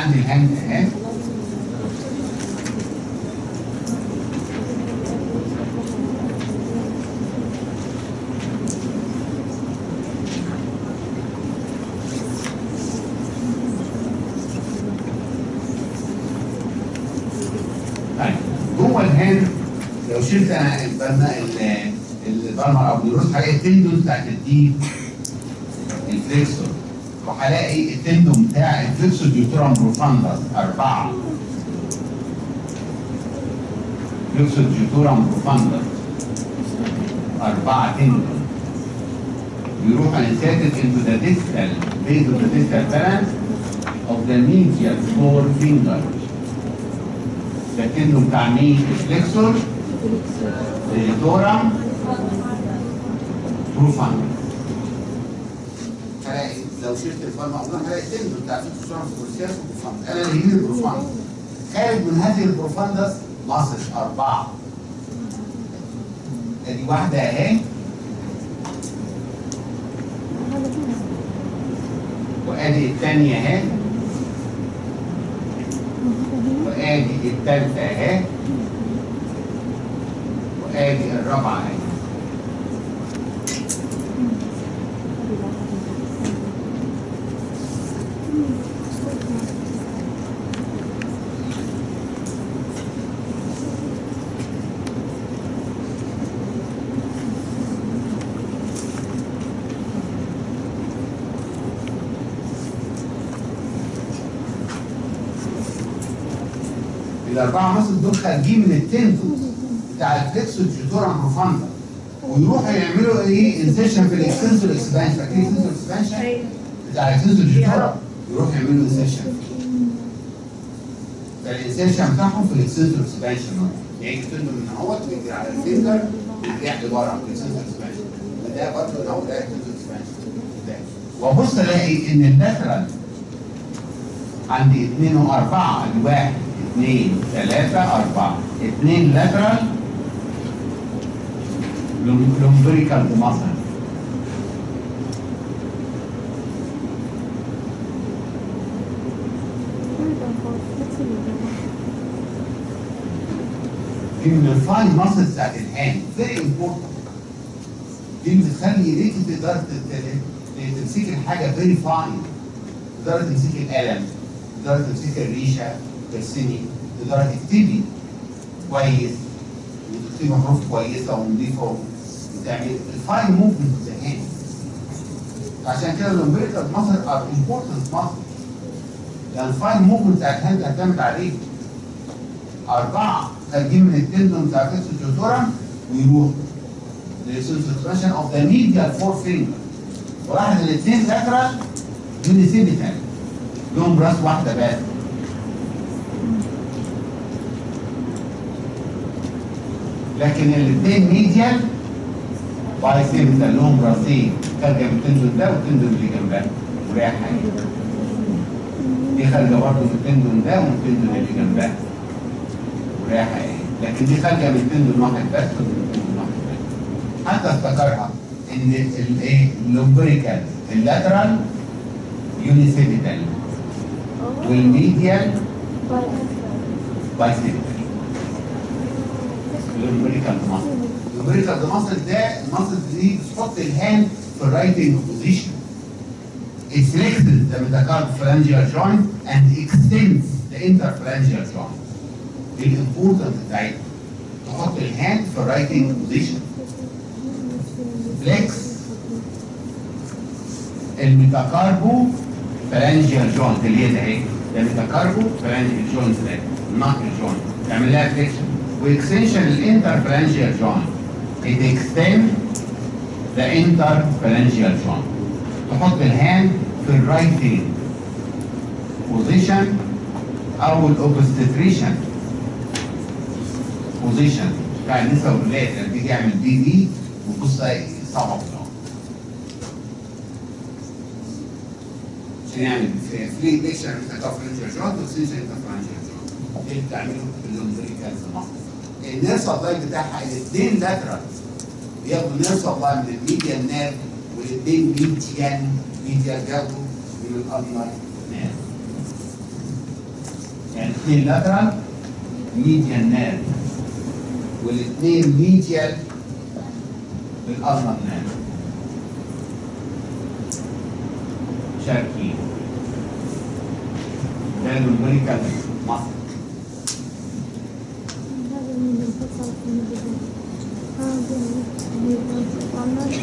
عندي الهاند اهي طيب جوه الهاند لو شلت انا البرمه البرمه او الروس هلاقي التندون بتاعت الديب الفليكسور وهلاقي التندون بتاع الفليكسور ديوتورام بروفاندس أربعة فليكسور ديوتورام بروفاندس أربعة تندون يروح inserted into the distal base of the distal balance of the medial four fingers ده التندون بتاع مين؟ الفليكسور ديوتورام بروفاندس هلاقي لو شلت الفرمة أولا هلاقي التندون بتاع الفليكسور كورسياس وبروفاندس أنا اللي يهمني البروفاندس خارج من هذه البروفاندس مصر أربعة ادي واحدة اهي وادي الثانية اهي وادي الثالثة اهي وادي الرابعة اهي الأربعة مصر دول خارجين من التندون بتاع الفليكسور جيتورا بروفاندا ويروحوا يعملوا ايه انسيشن في الاكستنسور اكسبانشن فاكرين الاكستنسور اكسبانشن بتاع الاكستنسور جيتورا يروحوا يعملوا انسيشن فالانسيشن بتاعهم في الاكستنسور اكسبانشن يعني التندون من اهوت بيجي على الفينجر ويرجع لورا في الاكستنسور اكسبانشن فده برضه هو ده الاكستنسور اكسبانشن وابص الاقي ان اللاترال عندي اثنين واربعه ادي واحد اثنين ثلاثة أربعة اثنين لاترال لومبريكال مصر دي من الفاين ماسل بتاعت الهاند فيري امبورتنت دي بتخلي ايديك تقدر تمسك الحاجه فيري فاين تقدر تمسك القلم تقدر تمسك الريشه ترسمي تقدر تكتبي كويس وتكتبي حروف كويسه ونظيفه وتعمل الفاين موفمنت ذا هاند عشان كده الامبريكال مصر ار امبورتنت مصر لان الفاين موفمنت بتاع الهاند تعتمد عليه اربعه خارجين من التندون بتاع فيكس الجوتورم ويروح للسسبنشن اوف ذا ميديال فور فينجر واحد الاثنين لاترال يونيسيبيتال لهم راس واحده بس لكن الاثنين ميديال بايسيبيتال لهم راسين خارجه من التندون ده والتندون اللي جنبها ورايحه دي خارجه برضه من التندون ده ومن التندون اللي جنبها ورايحه ايه لكن دي خارجه من تندون واحد بس ومن تندون واحد بس حتى افتكرها ان الايه اللومبريكال اللاترال يونيسيبيتال والميديال بايسيبيتال اللومبريكال ماسل اللومبريكال ماسل ده الماسل دي بتحط الهاند في الرايتنج بوزيشن It flexes the metaphalangeal joint and extends the interphalangeal joint. دي الامبورتنت بتاعتها تحط الهاند في الرايتنج بوزيشن فليكس الميتاكاربو فلانجيال جوينت اللي هي ده اهي ده ميتاكاربو فلانجيال جوينت ده النقل جوينت تعمل لها فليكشن واكستنشن الانترفلانجيال جوينت it extend the interphalangeal joint تحط الهاند في الرايتنج بوزيشن او الاوبستريشن بوزيشن بتاع النساء والولاد لما تيجي يعمل دي دي وتبص صعبه في الأرض. عشان يعمل فري ديكشن انترفرنشال جوينت واكستنشن انترفرنشال جوينت ايه اللي بتعمله في اللومبريكال النير سبلاي بتاعها الاثنين لاترال بياخدوا نير سبلاي من الميديال نير والاثنين ميديان ميديال جابوا من الالنر نير يعني اثنين لاترال ميديال نيرف والاثنين ميديال للأرنب نيرف شاركين ده النوميريكال مصر هذا من الفصل في المدرسة هذا من الفصل